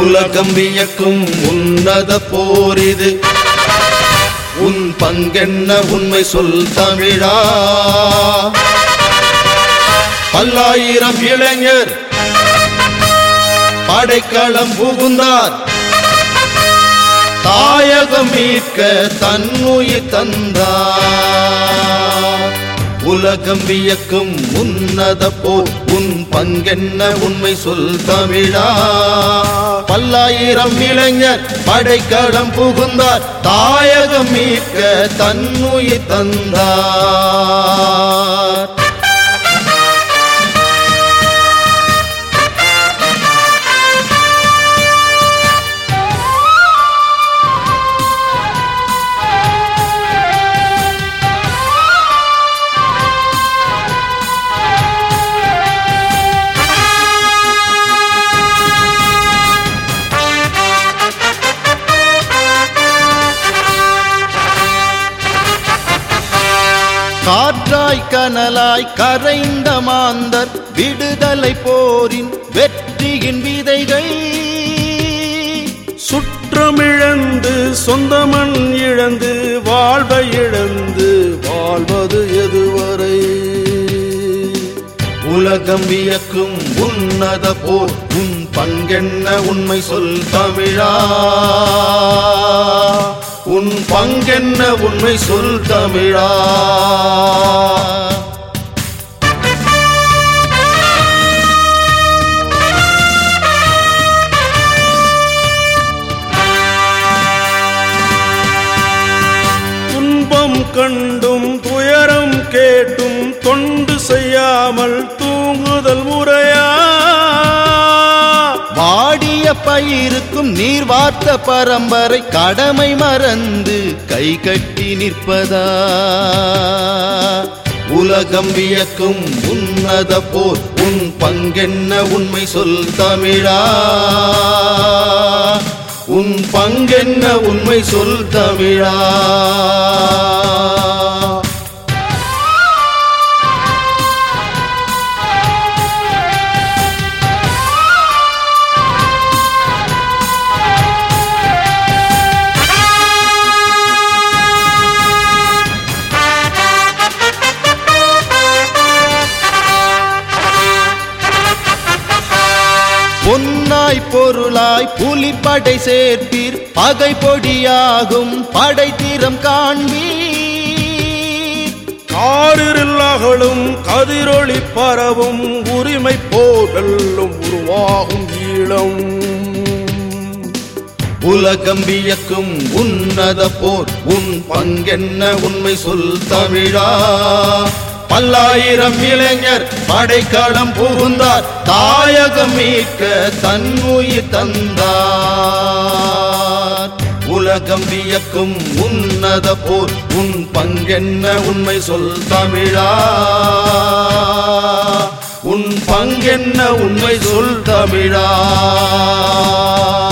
உலகம் வியக்கும் உன்னத போர் இது உன் பங்கென்ன உண்மை சொல் தமிழா பல்லாயிரம் இளைஞர் படைக்களம் புகுந்தார் தாயகம் மீட்க தன்னுயிர் தந்தார் உலகம் வியக்கும் உன்னத போர் உன் பங்கென்ன உண்மை சொல் தமிழா பல்லாயிரம் இளைஞர் படைக்களம் புகுந்தார் தாயகம் மீட்க தன்னுயிர் தந்தார் காற்றாய் கனலாய் கரைந்த மாந்தர் விடுதலை போரின் வெற்றியின் விதைகள் சுற்றமிழந்து சொந்தமண் இழந்து வாழ்வை இழந்து வாழ்வது எதுவரை உலகம் வியக்கும் உன்னத போர் உன் பங்கென்ன உண்மை சொல் தமிழா உன் பங்கென்ன உண்மை சொல் தமிழா துன்பம் கண்டும் துயரம் கேட்டும் தொண்டு செய்யாமல் தூங்குதல் முறையா வாடிய பயிருக்கும் நீர் வார்த்த பரம்பரை கடமை மறந்து கை கட்டி நிற்பதா உலகம் வியக்கும் உன்னத போர் உன் பங்கென்ன உண்மை சொல் தமிழா உன் பங்கென்ன உண்மை சொல் தமிழா பொன்னாய் பொருளாய் புலிப்படை சேர்ப்பீர் பகை பொடியாகும் படைத்திறம் காண்பீர் காரிருளாகளும் கதிரொளி பரவும் உரிமை போர் வெல்லும் உருவாகும் ஈழம் உலகம் வியக்கும் உன்னத போர் உன் பங்கென்ன உண்மை சொல் தமிழா பல்லாயிரம் இளைஞர் படைக்களம் புகுந்தார் தாயகம் மீட்க தன்னுயிர் தந்தார் உலகம் வியக்கும் உன்னத போர் உன் பங்கென்ன உண்மை சொல் தமிழா உன் பங்கென்ன உண்மை சொல் தமிழா